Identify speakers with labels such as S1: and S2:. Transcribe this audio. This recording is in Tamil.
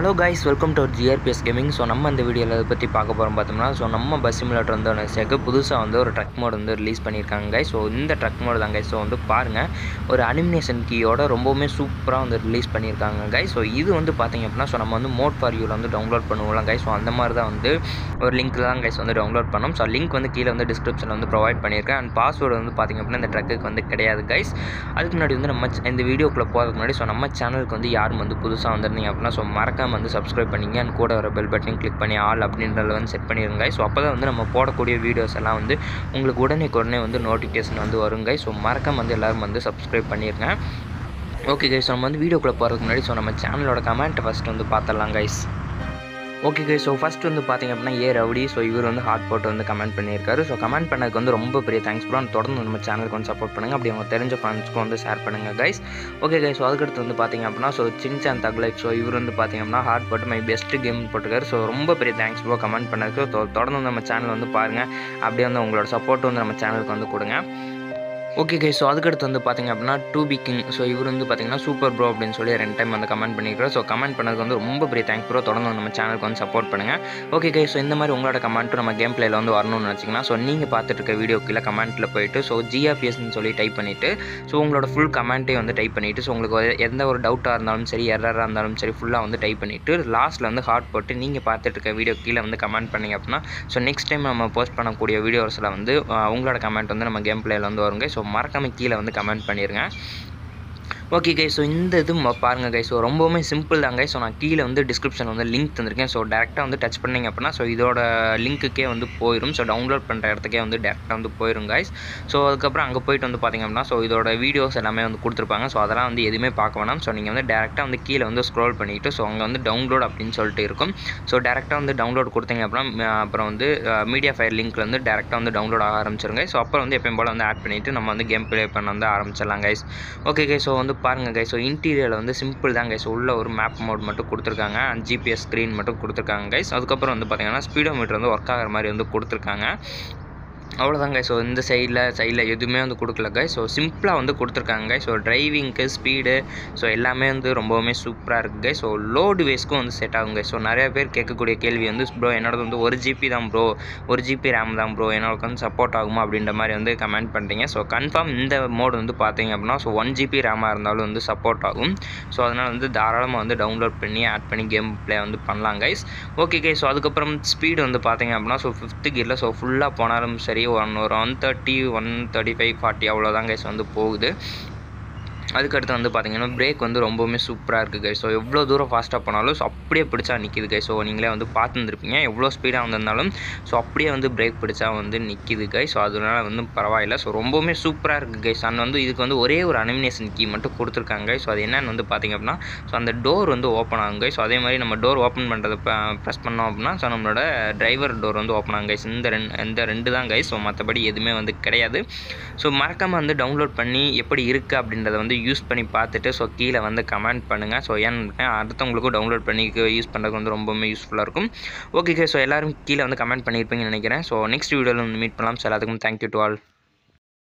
S1: hello guys welcome to GRPS gaming so நம்ம இந்த வீடியோவில் இதை பற்றி பார்க்க போகிறோம் பார்த்தோம்னா ஸோ நம்ம பஸ் சிமுலேட்டர் வந்து ஒன்று சேர்க்க புதுசாக வந்து ஒரு ட்ரக் மோட் வந்து ரிலீஸ் பண்ணியிருக்காங்க கைஸ் ஸோ இந்த ட்ரக் மோட் தான் கைஸ் ஸோ வந்து பாருங்கள் ஒரு அனிமினேஷன் கீயோட ரொம்பவுமே சூப்பராக வந்து ரிலீஸ் பண்ணியிருக்காங்க கைஸ் ஸோ இது வந்து பார்த்தீங்க அப்படின்னா ஸோ நம்ம வந்து மோட் ஃபார் யூவில் வந்து டவுன்லோட் பண்ணுவோம் கைஸ் ஸோ அந்த மாதிரி தான் வந்து ஒரு லிங்க் தான் கைஸ் வந்து டவுன்லோட் பண்ணோம் ஸோ லிங்க் வந்து கீழே வந்து டிஸ்கிரிப்ஷனில் வந்து ப்ரொவைட் பண்ணியிருக்கேன் அண்ட் பாஸ்வேர்டு வந்து பார்த்திங்க அப்படின்னா இந்த ட்ரக்குக்கு வந்து கிடையாது கைஸ் அதுக்கு முன்னாடி வந்து நம்ம இந்த வீடியோக்குள்ளே போகிறதுக்கு முன்னாடி ஸோ நம்ம சேனலுக்கு வந்து யாரும் வந்து புதுசாக வந்திருந்தீங்க அப்படின்னா ஸோ மறக்காம வந்து சப்ஸ்கிரைப் பண்ணிங்க அண்ட் கூட வர பெல் பட்டனையும் கிளிக் பண்ணி ஆல் அப்படின்றத வந்து செட் பண்ணிடுங்க ஸோ அப்போ தான் வந்து நம்ம போடக்கூடிய வீடியோஸ் எல்லாம் வந்து உங்களுக்கு உடனே உடனே வந்து நோட்டிஃபிகேஷன் வந்து வருங்க ஸோ மறக்காம வந்து எல்லோரும் வந்து சப்ஸ்கிரைப் பண்ணிடுங்க ஓகே கைஸ் நம்ம வந்து வீடியோக்குள்ளே போகிறதுக்கு முன்னாடி ஸோ நம்ம சேனலோட கமெண்ட் ஃபஸ்ட் வந்து பார்த்துடலாம் guys okay guy so first வந்து பார்த்திங்க அப்படின்னா ஏ ரவுடி ஸோ இவர் வந்து ஹாட் போட்டு வந்து கமெண்ட் பண்ணியிருக்காரு ஸோ கமெண்ட் பண்ணதுக்கு வந்து ரொம்ப பெரிய தேங்க்ஸ் ப்ரோ தொடர்ந்து நம்ம சேனலுக்கு வந்து சப்போர்ட் பண்ணுங்கள் அப்படி அவங்க தெரிஞ்ச ஃப்ரெண்ட்ஸ்க்கும் வந்து ஷேர் பண்ணுங்கள் கைஸ் ஓகே கை ஸோ அதுக்கடுத்து வந்து பார்த்திங்க அப்படின்னா ஸோ சின்சான் தக்லைஃப் ஸோ இவர் வந்து பார்த்திங்க அப்படின்னா ஹாட் போட்டு மை பெஸ்ட் கேம் போட்டுருக்காரு ஸோ ரொம்ப பெரிய தேங்க்ஸ் ப்ரோ கமெண்ட் பண்ணதுக்கு ஸோ தொடர்ந்து நம்ம சேனல் வந்து பாருங்கள் அப்படியே வந்து உங்களோட சப்போர்ட் வந்து நம்ம சேனலுக்கு வந்து கொடுங்க ஓகே கை ஸோ அதுக்கடுத்து வந்து பார்த்திங்க அப்படின்னா டூ பி கிங் ஸோ இவர் வந்து பார்த்திங்கன்னா சூப்பர் ப்ரோ அப்படின்னு சொல்லி ரெண்டு டைம் வந்து கமெண்ட் பண்ணியிருக்காரு ஸோ கமெண்ட் பண்ணதுக்கு வந்து ரொம்ப பெரிய தேங்க்ஸ் ப்ரோ தொடர்ந்து நம்ம சேனலுக்கு வந்து சப்போர்ட் பண்ணுங்கள் ஓகே கை ஸோ இந்த மாதிரி உங்களோட கமெண்ட்டும் நம்ம கேம் பிளேயில் வந்து வரணும்னு நினச்சிங்கன்னா ஸோ நீங்கள் பார்த்துட்டு இருக்க வீடியோ கீழே கமெண்ட்டில் போயிட்டு ஸோ ஜிஆர்பிஎஸ்னு சொல்லி டைப் பண்ணிவிட்டு ஸோ உங்களோட ஃபுல் கமெண்ட்டே வந்து டைப் பண்ணிவிட்டு ஸோ உங்களுக்கு எந்த ஒரு டவுட்டாக இருந்தாலும் சரி எரராக இருந்தாலும் சரி ஃபுல்லாக வந்து டைப் பண்ணிவிட்டு லாஸ்ட்டில் வந்து ஹார்ட் போட்டு நீங்கள் பார்த்துட்டு இருக்க வீடியோ கீழே வந்து கமெண்ட் பண்ணிங்க அப்படின்னா ஸோ நெக்ஸ்ட் டைம் நம்ம போஸ்ட் பண்ணக்கூடிய வீடியோஸில் வந்து உங்களோட கமெண்ட் வந்து நம்ம கேம் பிளேயில் வந்து வருங்க ஸோ மறக்காமல் கீழே வந்து கமெண்ட் பண்ணிடுங்க ஓகே கை ஸோ இந்த இது பாருங்கள் கை ஸோ ரொம்பவுமே சிம்பிள் தாங்க ஸோ நான் கீழே வந்து டிஸ்கிரிப்ஷன் வந்து லிங்க் தந்திருக்கேன் ஸோ டேரெக்டாக வந்து டச் பண்ணிங்க அப்படின்னா ஸோ இதோட லிங்க்குக்கே வந்து போயிடும் ஸோ டவுன்லோட் பண்ணுற இடத்துக்கே வந்து டேரெக்டாக வந்து போயிடும் கைஸ் ஸோ அதுக்கப்புறம் அங்கே போயிட்டு வந்து பார்த்திங்க அப்படின்னா ஸோ இதோட வீடியோஸ் எல்லாமே வந்து கொடுத்துருப்பாங்க ஸோ அதெல்லாம் வந்து எதுவுமே பார்க்க வேணாம் ஸோ நீங்கள் வந்து டேரெக்டாக வந்து கீழே வந்து ஸ்க்ரோல் பண்ணிவிட்டு ஸோ அங்கே வந்து டவுன்லோட் அப்படின்னு சொல்லிட்டு இருக்கும் ஸோ டேரெக்டாக வந்து டவுன்லோட் கொடுத்தீங்க அப்படின்னா அப்புறம் வந்து மீடியா ஃபயர் லிங்க்கில் வந்து டேரெக்டாக வந்து டவுன்லோட் ஆக ஆரம்பிச்சிருங்க ஸோ அப்புறம் வந்து எப்பயும் போல் வந்து ஆட் பண்ணிவிட்டு நம்ம வந்து கேம் ப்ளே பண்ண வந்து ஆரம்பிச்சிடலாம் கைஸ் ஓகே கை ஸோ வந்து பாருங்கள் கை ஸோ இன்டீரியரில் வந்து சிம்பிள் தான் கைஸ் உள்ள ஒரு மேப் மோட் மட்டும் கொடுத்துருக்காங்க அண்ட் ஜிபிஎஸ் ஸ்க்ரீன் மட்டும் கொடுத்துருக்காங்க கைஸ் அதுக்கப்புறம் வந்து பார்த்திங்கன்னா ஸ்பீடோ மீட்டர் வந்து ஒர்க் ஆகிற மாதிரி வந்து கொடுத்துருக்காங்க அவ்வளோதாங்க ஸோ இந்த சைடில் சைடில் எதுவுமே வந்து கொடுக்கல கை ஸோ சிம்பிளாக வந்து கொடுத்துருக்காங்க ஸோ டிரைவிங்க்கு ஸ்பீடு ஸோ எல்லாமே வந்து ரொம்பவுமே சூப்பராக இருக்குது ஸோ லோடு வேஸ்க்கும் வந்து செட் ஆகுங்க ஸோ நிறைய பேர் கேட்கக்கூடிய கேள்வி வந்து ப்ரோ என்னோடது வந்து ஒரு ஜிபி தான் ப்ரோ ஒரு ஜிபி ரேம் தான் ப்ரோ என்னோட வந்து சப்போர்ட் ஆகுமா அப்படின்ற மாதிரி வந்து கமெண்ட் பண்ணுறீங்க ஸோ கன்ஃபார்ம் இந்த மோடு வந்து பார்த்தீங்க அப்படின்னா ஸோ ஒன் ஜிபி ரேமாக இருந்தாலும் வந்து சப்போர்ட் ஆகும் ஸோ அதனால் வந்து தாராளமாக வந்து டவுன்லோட் பண்ணி ஆட் பண்ணி கேம் ப்ளே வந்து பண்ணலாம் கைஸ் ஓகே கை ஸோ அதுக்கப்புறம் ஸ்பீடு வந்து பார்த்தீங்க அப்படின்னா ஸோ ஃபிஃப்த்து கியரில் ஸோ ஃபுல்லாக போனாலும் சரி ஒன் ஒரு one thirty one thirty five forty அவ்வளோதான் கைஸ் வந்து போகுது அதுக்கடுத்து வந்து பார்த்திங்கன்னா பிரேக் வந்து ரொம்பவுமே சூப்பராக இருக்குது கை ஸோ எவ்வளோ தூரம் ஃபாஸ்ட்டாக போனாலும் ஸோ அப்படியே பிடிச்சா நிற்கிது கை ஸோ நீங்களே வந்து பார்த்துருந்துருப்பீங்க எவ்வளோ ஸ்பீடாக வந்திருந்தாலும் ஸோ அப்படியே வந்து பிரேக் பிடிச்சா வந்து நிற்கிது கை ஸோ அதனால வந்து பரவாயில்ல ஸோ ரொம்பவுமே சூப்பராக இருக்குது கைஸ் அண்ட் வந்து இதுக்கு வந்து ஒரே ஒரு அனிமினேஷன் கீ மட்டும் கொடுத்துருக்காங்க ஸோ அது என்னென்னு வந்து பார்த்திங்க அப்படின்னா ஸோ அந்த டோர் வந்து ஓப்பன் ஆகுங்க ஸோ அதே மாதிரி நம்ம டோர் ஓப்பன் பண்ணுறதை ப்ரெஸ் பண்ணோம் அப்படின்னா ஸோ நம்மளோட டிரைவர் டோர் வந்து ஓப்பன் ஆகும் கைஸ் இந்த ரெண்டு இந்த ரெண்டு தான் கைஸ் ஸோ மற்றபடி எதுவுமே வந்து கிடையாது ஸோ மறக்காமல் வந்து டவுன்லோட் பண்ணி எப்படி இருக்குது அப்படின்றத வந்து யூஸ் பண்ணி பார்த்துட்டு ஸோ கீழே வந்து கமெண்ட் பண்ணுங்கள் ஸோ ஏன்னு அடுத்தவங்களுக்கும் டவுன்லோட் பண்ணி யூஸ் பண்ணுறதுக்கு வந்து ரொம்பவுமே யூஸ்ஃபுல்லாக இருக்கும் ஓகே ஸோ எல்லோரும் கீழே வந்து கமெண்ட் பண்ணியிருப்பீங்கன்னு நினைக்கிறேன் ஸோ நெக்ஸ்ட் வீடியோவில் வந்து மீட் பண்ணலாம் ஸோ எல்லாத்துக்கும் தேங்க்யூ டு ஆல்